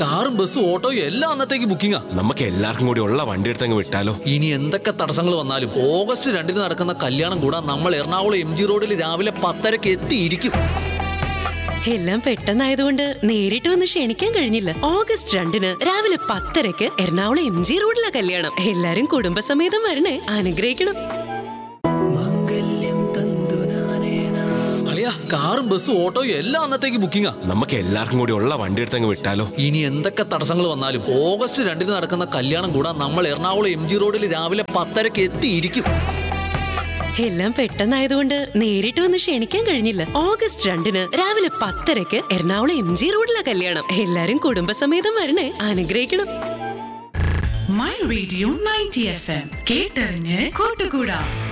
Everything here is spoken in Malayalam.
കാറും ബസ്സും ഓട്ടോയും എല്ലാം അന്നത്തേക്ക് ബുക്കിംഗാ നമുക്ക് എല്ലാവർക്കും കൂടി ഉള്ള വണ്ടി എടുത്തങ്ങ് വിട്ടാലോ ഇനി എന്തൊക്കെ തടസ്സങ്ങൾ വന്നാലും ഓഗസ്റ്റ് രണ്ടിന് നടക്കുന്ന കല്യാണം കൂടാൻ നമ്മൾ എറണാകുളം എം ജി റോഡിൽ രാവിലെ പത്തരക്ക് എത്തിയിരിക്കും എല്ലാം പെട്ടെന്നായതുകൊണ്ട് നേരിട്ട് വന്ന് ക്ഷണിക്കാൻ കഴിഞ്ഞില്ല ഓഗസ്റ്റ് രണ്ടിന് രാവിലെ പത്തരക്ക് എറണാകുളം എം ജി റോഡിലെ കല്യാണം എല്ലാരും കുടുംബസമേതം വരണേ അനുഗ്രഹിക്കണം അളിയ കാറും ബസ്സും ഓട്ടോയും എല്ലാം അന്നത്തേക്ക് ബുക്കിംഗാ നമുക്ക് എല്ലാവർക്കും കൂടി ഉള്ള വണ്ടി എടുത്തങ്ങ് വിട്ടാലോ ഇനി എന്തൊക്കെ തടസ്സങ്ങൾ വന്നാലും ഓഗസ്റ്റ് രണ്ടിന് നടക്കുന്ന കല്യാണം കൂടാൻ നമ്മൾ എറണാകുളം എം ജി റോഡിൽ രാവിലെ പത്തരക്ക് എത്തിയിരിക്കും എല്ലാം പെട്ടെന്നായതുകൊണ്ട് നേരിട്ട് വന്ന് ക്ഷണിക്കാൻ കഴിഞ്ഞില്ല ഓഗസ്റ്റ് രണ്ടിന് രാവിലെ പത്തരക്ക് എറണാകുളം എം ജി റോഡിലെ കല്യാണം എല്ലാരും കുടുംബസമേതം വരണേ അനുഗ്രഹിക്കണം my radio ninety F M കേട്ടറിഞ്ഞ് കൂട്ടുകൂടാ